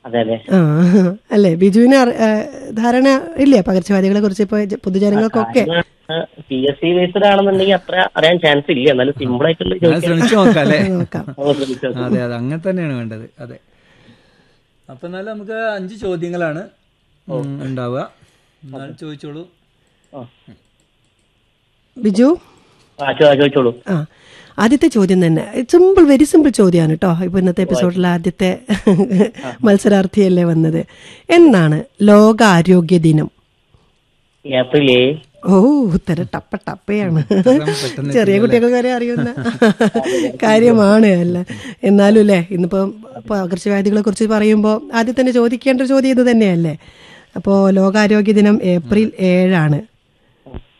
അതെ അതെ ആ അല്ലേ ബിജുവിന് അറി- ആ, ധാരണ ഇല്ലേ പകർച്ചവ്യാധികളെ കുറിച്ച് ഇപ്പൊ ജ- പൊതുജനങ്ങൾക്കൊക്കെ പി എസ് സി ബേസ്ഡ് ആണെന്നുണ്ടെങ്കിൽ അത്ര അറിയാൻ ചാൻസ് ഇല്ല എന്നാലും സിമ്പിൾ ആയിട്ടുള്ള ഞാൻ ശ്രമിച്ചു നോക്കാം അല്ലേ നോക്കാം ചോദിക്കാം അതെ അതെ അങ്ങനെ തന്നെയാണ് വേണ്ടത് അതെ അപ്പൊ എന്നാലും നമുക്ക് അഞ്ച് ചോദ്യങ്ങളാണ് ഉം, ഉണ്ടാവുക എന്നാൽ ചോദിച്ചോളൂ ബിജു ആ ചോ- ചോദിച്ചോളൂ ആ ആദ്യത്തെ ചോദ്യം തന്നെ സിമ്പിൾ വെരി സിമ്പിൾ ചോദ്യമാണ് കേട്ടോ ഇപ്പൊ ഇന്നത്തെ എപ്പിസോഡിൽ ആദ്യത്തെ മത്സരാർത്ഥിയല്ലേ വന്നത് എന്നാണ് ലോകാരോഗ്യ ദിനം ഏപ്രിൽ ഏഴ് ഓ ഉത്തരം ടപ്പ ടപ്പയാണ് ചെറിയ കുട്ടികൾക്ക് വരെ അറിയുന്ന കാര്യമാണ് അല്ല എന്നാലും അല്ലേ ഇന്നിപ്പം പകർച്ചവ്യാധികളെ കുറിച്ച് പറയുമ്പോൾ ആദ്യം തന്നെ ചോദിക്കേണ്ട ഒരു ചോദ്യം ഇത് തന്നെയല്ലേ അപ്പോൾ ലോകാരോഗ്യ ദിനം ഏപ്രിൽ ഏഴാണ്